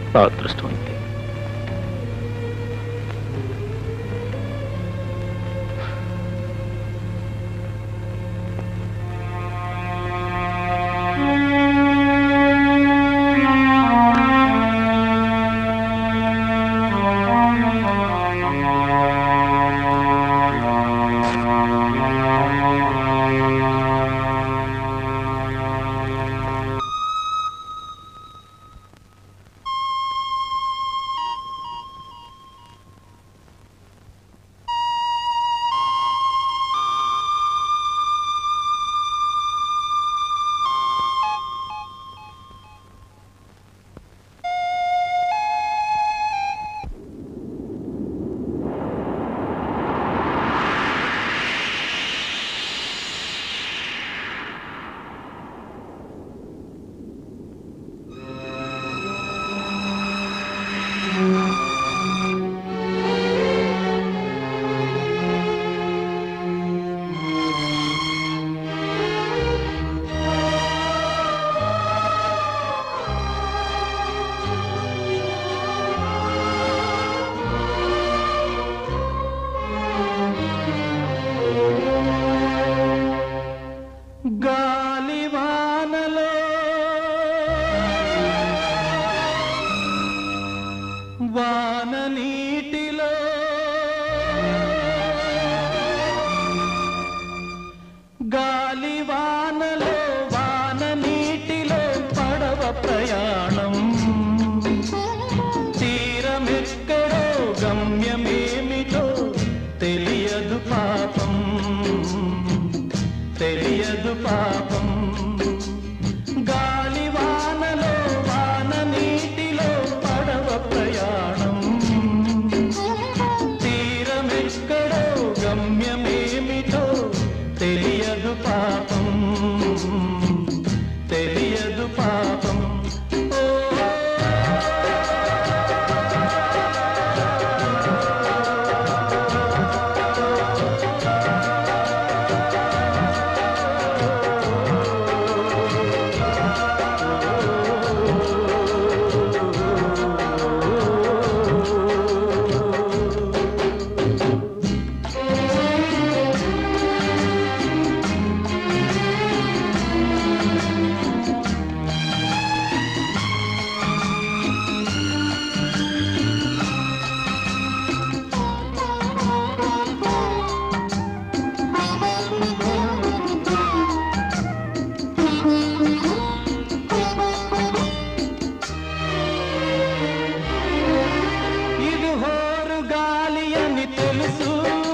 నా అదృష్టం అంతే గాలివానలో వాన నీటిలో గాలివానలో వాన నీటిలో పడవ ప్రయాణం తీరమెక్కడో గమ్యమేమిటో తెలియదు పాపం తెలియదు పాపం గాలి వానలో వాన నీటిలో పడవ ప్రయాణం తీరమెక్కడో గమ్యమేమిటో తెలియదు పాపం తెలియదు పాపం ఓ ఇది హోరు గాలి అని తెలుసు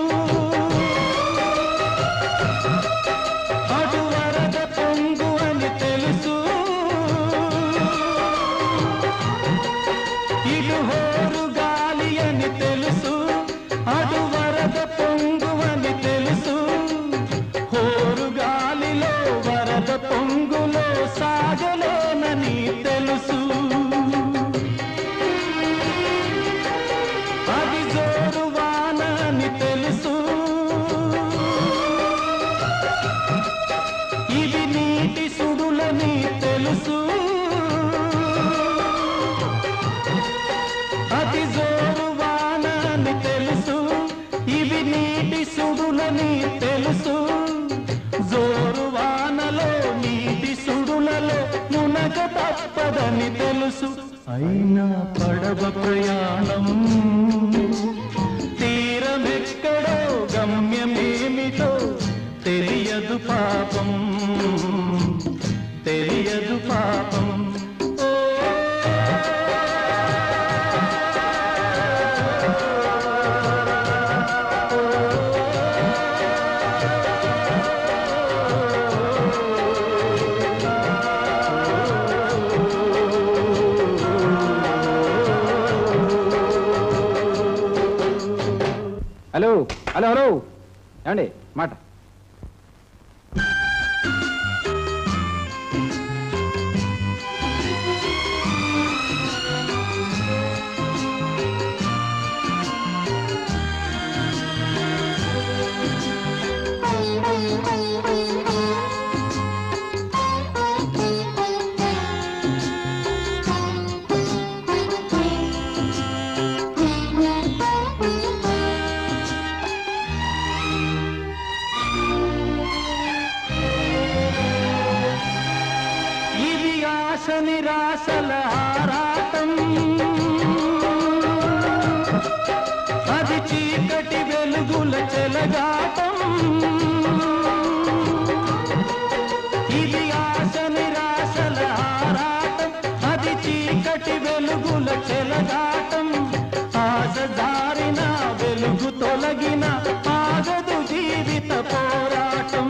అటు వరద పొంగు అని తెలుసు ఇటు హోరు గాలి అని తెలుసు అటు వరద పొంగు అని తెలుసు హోరు గాలిలో వరద పొంగులో సాగలేనని తెలుసు అది జోరు వాన అని తెలుసు ఇది నీటి సుడులని తెలుసు అది జోరు వాన అని తెలుసు ఇవి నీటి సుడులని తెలుసు జోరు వానలో నీటి సుడులలో మునగ తప్పదని తెలుసు అయినా పడవ ప్రయాణం తీరమెక్కడో గమ్యమేమిటో తెలియదు పాపం తెలియదు పాపం ఓ హలో హలో హలో ఏమండి మాట చెలగాటం ఇది ఆశ నిరాశల ఆరాటం అది చీకటి వెలుగుల చెలగాటం ఆశ జారిన వెలుగు తొలగిన ఆగదు జీవిత పోరాటం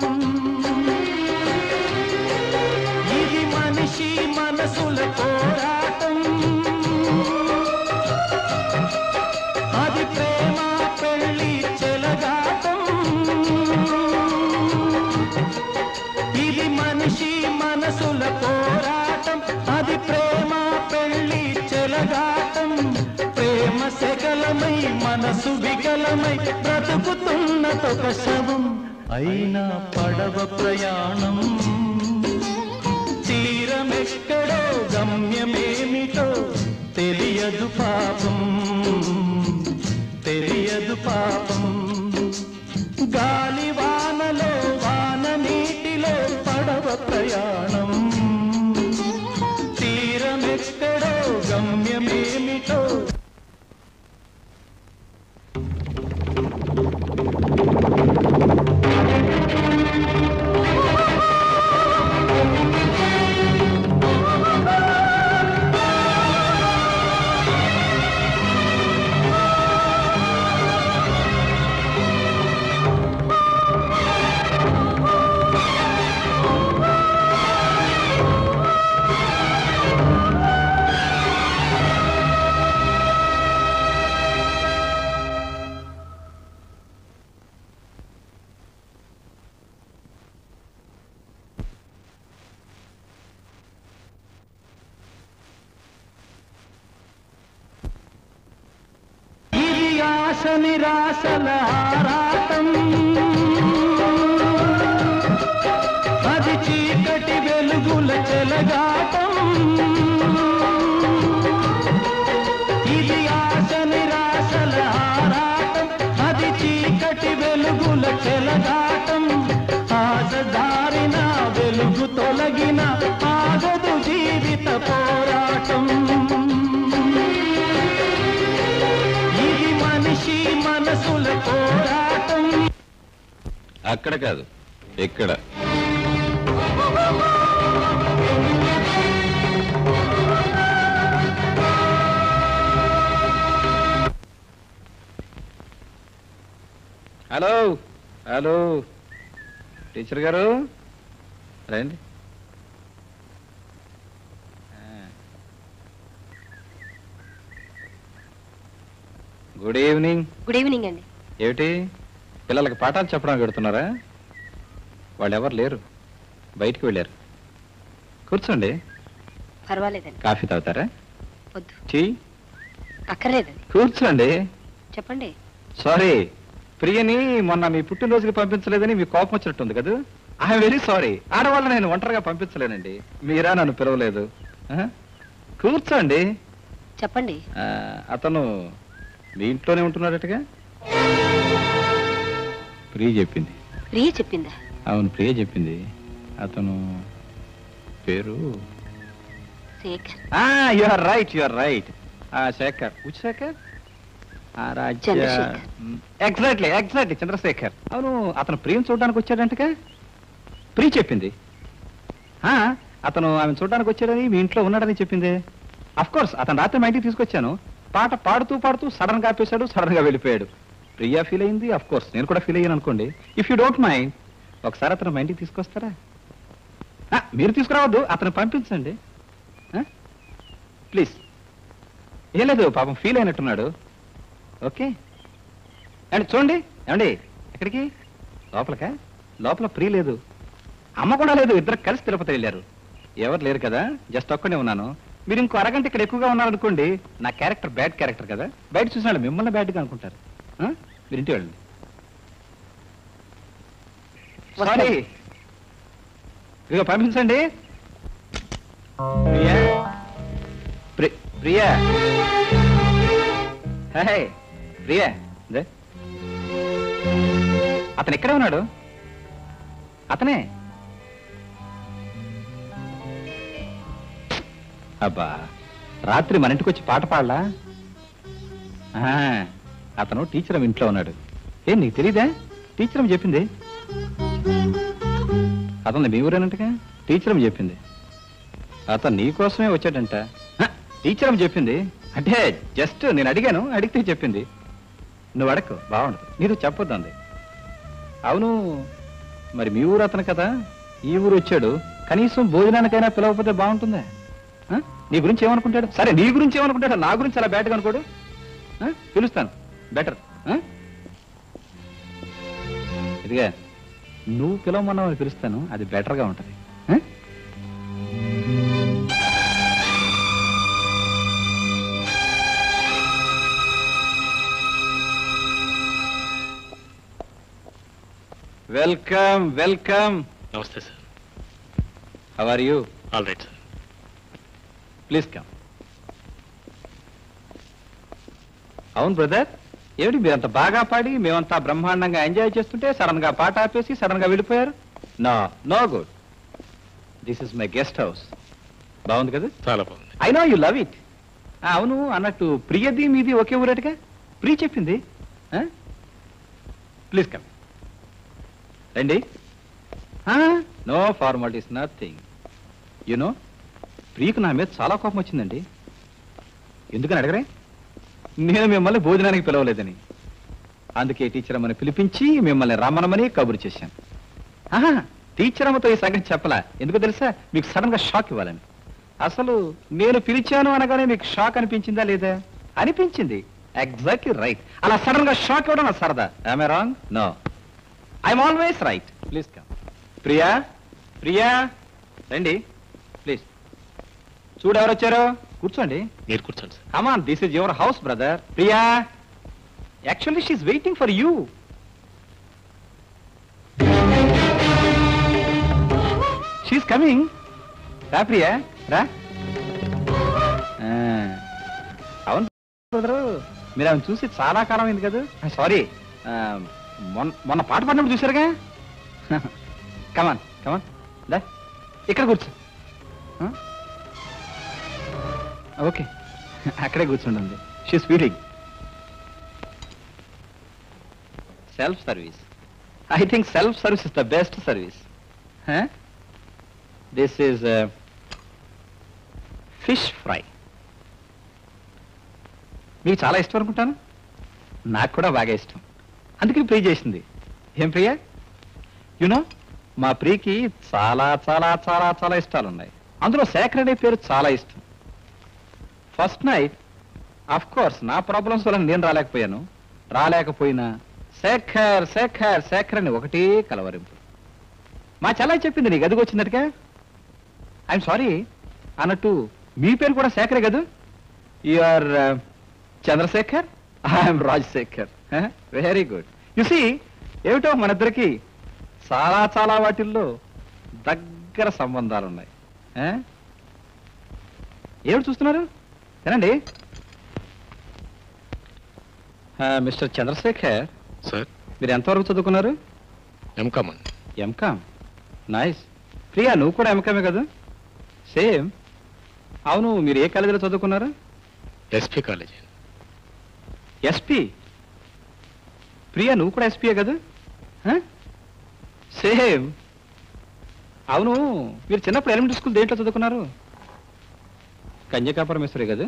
ఇది మనిషి మనసుల పోరాటం అది ప్రేమ పెళ్లి చెలగాటం ఇది మనిషి మనసుల పోరాటం అది ప్రేమ పెళ్లి చెలగాటం ప్రేమ శకలమై మనసు వికలమై బ్రతుకుతున్నదొక శవం అయినా పడవ ప్రయాణం తీరమెక్కడో గమ్యమేమిటో తెలియదు పాపం తెలియదు పాపం గాలి వానలో వాన నీటిలో పడవ ప్రయాణం తీరమెక్కడో గమ్యమేమిటో ఇది ఆశ నిరాశల ఆరాటం అది చీకటి వెలుగుల చెలగాటం ఇది ఆశ నిరాశల ఆరాటం అది చీకటి వెలుగుల చెలగాటం ఆశ దారిన వెలుగు తొలగిన ఆగదు జీవిత పోరాటం ఇది మనిషి మనసుల పోరాటం అక్కడ కాదు ఇక్కడ హలో హలో టీచర్ గారు రండి గుడ్ ఈవినింగ్ గుడ్ ఈవినింగ్ అండి ఏమిటి పిల్లలకి పాఠాలు చెప్పడానికి పెడుతున్నారా వాళ్ళు ఎవరు లేరు బయటికి వెళ్ళారు కూర్చోండి పర్వాలేదండి కాఫీ తాగుతారా వద్దు టీ అక్కర్లేదండి కూర్చోండి చెప్పండి సారీ ప్రియని మొన్న మీ పుట్టినరోజుకి పంపించలేదని మీ కోపం వచ్చినట్టుంది కదా ఐఎమ్ వెరీ సారీ ఆడవాళ్ళని నేను ఒంటరిగా పంపించలేనండి మీరా నన్ను పిలవలేదు ఆ? కూర్చోండి చెప్పండి ఆ, అతను మీ ఇంట్లోనే ఉంటున్నాడటగా ప్రియ చెప్పింది ప్రియ చెప్పిందా అవును ప్రియ చెప్పింది అతను పేరు Sekhar you are right you are right Sekhar ఉచ్ శేఖర్ చంద్రశేఖర్. ఎగ్జాక్ట్లీ ఎగ్జాక్ట్లీ చంద్రశేఖర్ అవును అతను ప్రియం చూడడానికి వచ్చాడంటగా ప్రియ చెప్పింది ఆ, అతను ఆమె చూడడానికి వచ్చాడని మీ ఇంట్లో ఉన్నాడని చెప్పింది అఫ్ కోర్స్ అతను రాత్రి మా ఇంటికి తీసుకొచ్చాను పాట పాడుతూ పాడుతూ సడన్ గా ఆపేశాడు సడన్ గా వెళ్ళిపోయాడు ప్రియా ఫీల్ అయింది అఫ్ కోర్స్ నేను కూడా ఫీల్ అయ్యాను అనుకోండి ఇఫ్ యూ డోంట్ మైండ్ ఒకసారి అతను మా ఇంటికి తీసుకొస్తారా ఆ, మీరు తీసుకురావద్దు అతను పంపించండి ప్లీజ్ ఏం లేదు పాపం ఫీల్ అయినట్టున్నాడు ఓకే అండి చూడండి ఏమండి ఎక్కడికి లోపలకా లోపల ప్రియ లేదు అమ్మ కూడా లేదు ఇద్దరు కలిసి తిరుపతి వెళ్ళారు ఎవరు లేరు కదా జస్ట్ ఒక్కడే ఉన్నాను మీరు ఇంకో అరగంట ఇక్కడ ఎక్కువగా ఉన్నారనుకోండి నా క్యారెక్టర్ బ్యాడ్ క్యారెక్టర్ కదా బయట చూసిన వాళ్ళు మిమ్మల్ని బ్యాడ్గా అనుకుంటారు ఆ? మీరు ఇంటికి వెళ్ళండి సారీ ఇదిగో పంపించండి ప్రియా ప్రి- ప్రియా హే ప్రియా ఇదే. అతను ఎక్కడే ఉన్నాడు అతనే అబ్బా రాత్రి మన ఇంటికి వచ్చి పాట పాడలా ఆహా, అతను టీచర్ ఇంట్లో ఉన్నాడు ఏ నీకు తెలీదా టీచర్ అమ్మ చెప్పింది అతను మీ ఊరేనంటగా టీచర్ అమ్మ చెప్పింది అతను నీ కోసమే వచ్చాడంట హ, టీచర్ అమ్మ చెప్పింది అంటే జస్ట్ నేను అడిగాను అడిగితే చెప్పింది నువ్వు అడకు బాగుండదు నీతో చెప్పొద్దు అంది అవును మరి మీ ఊరు అతను కదా ఈ ఊరు వచ్చాడు కనీసం భోజనానికైనా పిలవకపోతే బాగుంటుందా ఆ? నీ గురించి ఏమనుకుంటాడు సరే నీ గురించి ఏమనుకుంటాడు నా గురించి అలా బ్యాట్గా అనుకోడు ఆ? పిలుస్తాను బెటర్ ఇదిగా నువ్వు పిలవమన్నావు అని పిలుస్తాను అది బెటర్గా ఉంటుంది ఆ? వెల్కమ్ వెల్కమ్ నమస్తే sir how are you all right sir please come అవును బ్రదర్ ఏమిటి మీరు అంత బాగా పాడి మేమంతా బ్రహ్మాండంగా ఎంజాయ్ చేస్తుంటే సడన్ గా పాట ఆపేసి సడన్ గా వెళ్ళిపోయారు no no good this is my guest house బాగుంది కదా చాలా బాగుంది I know you love it అవును అన్నట్టు ప్రియది మీది ఒకే ఊరటగా ప్రియ చెప్పింది ప్లీజ్ కమ్ రండి నో ఫార్మాలిటీస్ నథింగ్ యునో ప్రియకు నా మీద చాలా కోపం వచ్చిందండి ఎందుకని అడగరే నేను మిమ్మల్ని భోజనానికి పిలవలేదని అందుకే టీచర్ అమ్మని పిలిపించి మిమ్మల్ని రమ్మనమని కబురు చేశాను ఆహా టీచర్ అమ్మతో ఈ సంగతి చెప్పలా ఎందుకో తెలుసా మీకు సడన్ గా షాక్ ఇవ్వాలని అసలు నేను పిలిచాను అనగానే మీకు షాక్ అనిపించిందా లేదా అనిపించింది ఎగ్జాక్ట్లీ రైట్ అలా సడన్ గా షాక్ ఇవ్వడం నా సరదా I wrong no I'm always right please come Priya Priya రండి ప్లీజ్ చూడు ఎవరు వచ్చారు కూర్చోండి మీరు కూర్చోండి sir come on this is your house brother Priya actually she waiting for you she coming రా ప్రియా రా ఆ, అవును బ్రదరు మీరు ఆమె చూసి చాలా కాలం అయింది కదా సారీ మొన్న మొన్న పాట పాడినప్పుడు చూసారుగా కమాన్ కమాన్ దా ఇక్కడ కూర్చో ఆ? ఓకే అక్కడే కూర్చుంటుంది she's feeling self service I think self service is the best service this is fish fry మీకు చాలా ఇష్టం అనుకుంటాను నాకు కూడా బాగా ఇష్టం అందుకే ప్రియ చేసింది ఏం ప్రియ యునో మా ప్రియకి చాలా చాలా చాలా చాలా ఇష్టాలు ఉన్నాయి అందులో శేఖర్ అనే పేరు చాలా ఇష్టం ఫస్ట్ నైట్ ఆఫ్ కోర్స్ నా ప్రాబ్లమ్స్ వల్ల నేను రాలేకపోయాను రాలేకపోయినా శేఖర్ శేఖర్ శేఖర్ అని ఒకటే కలవరింపు మా చెల్లాయి చెప్పింది నీ గదికి వచ్చిందటగా ఐఎమ్ సారీ అన్నట్టు మీ పేరు కూడా శేఖరే కదా R Chandrasekhar I'm Rajasekhar very good see ఏమిటో మన ఇద్దరికి చాలా చాలా వాటిల్లో దగ్గర సంబంధాలు ఉన్నాయి eh? ఏమిటి చూస్తున్నారు తినండి మిస్టర్ చంద్రశేఖర్ సార్ మీరు ఎంతవరకు చదువుకున్నారు ఎంకామ్ అండి ఎంకామ్ నైస్ ప్రియా నువ్వు కూడా ఎంకామే కదా సేమ్ అవును మీరు ఏ కాలేజీలో చదువుకున్నారు ఎస్పీ కాలేజ్ ఎస్పీ ప్రియా నువ్వు కూడా ఎస్పీయే కదా సేమ్ అవును మీరు చిన్నప్పుడు ఎలిమెంటరీ స్కూల్ దేంట్లో చదువుకున్నారు కన్యకాపురమేశ్వరి కదా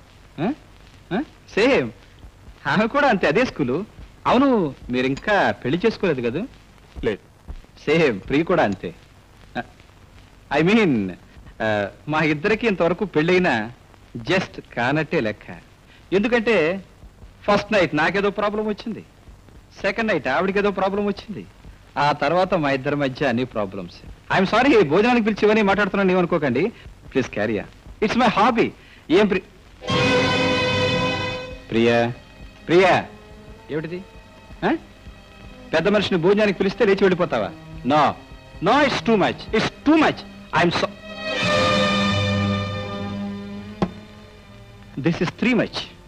సేమ్ ఆమె కూడా అంతే అదే స్కూలు అవును మీరు ఇంకా పెళ్లి చేసుకోలేదు కదా లేదు సేమ్ ప్రియ కూడా అంతే ఐ మీన్ మా ఇద్దరికి ఇంతవరకు పెళ్ళైనా జస్ట్ కానట్టే లెక్క ఎందుకంటే ఫస్ట్ నైట్ నాకేదో ప్రాబ్లం వచ్చింది సెకండ్ నైట్ ఆవిడకి ఏదో ప్రాబ్లం వచ్చింది ఆ తర్వాత మా ఇద్దరి మధ్య అన్ని ప్రాబ్లమ్స్ ఐఎమ్ సారీ భోజనానికి పిలిచివని మాట్లాడుతున్నాను ఏమనుకోకండి ప్లీజ్ క్యారియా ఇట్స్ మై హాబీ ఏం ప్రి ప్రియా ప్రియా ఏమిటిది ఆ? పెద్ద మనిషిని భోజనానికి పిలిస్తే లేచి వెళ్ళిపోతావా no no it's too much it's too much I'm so this is three much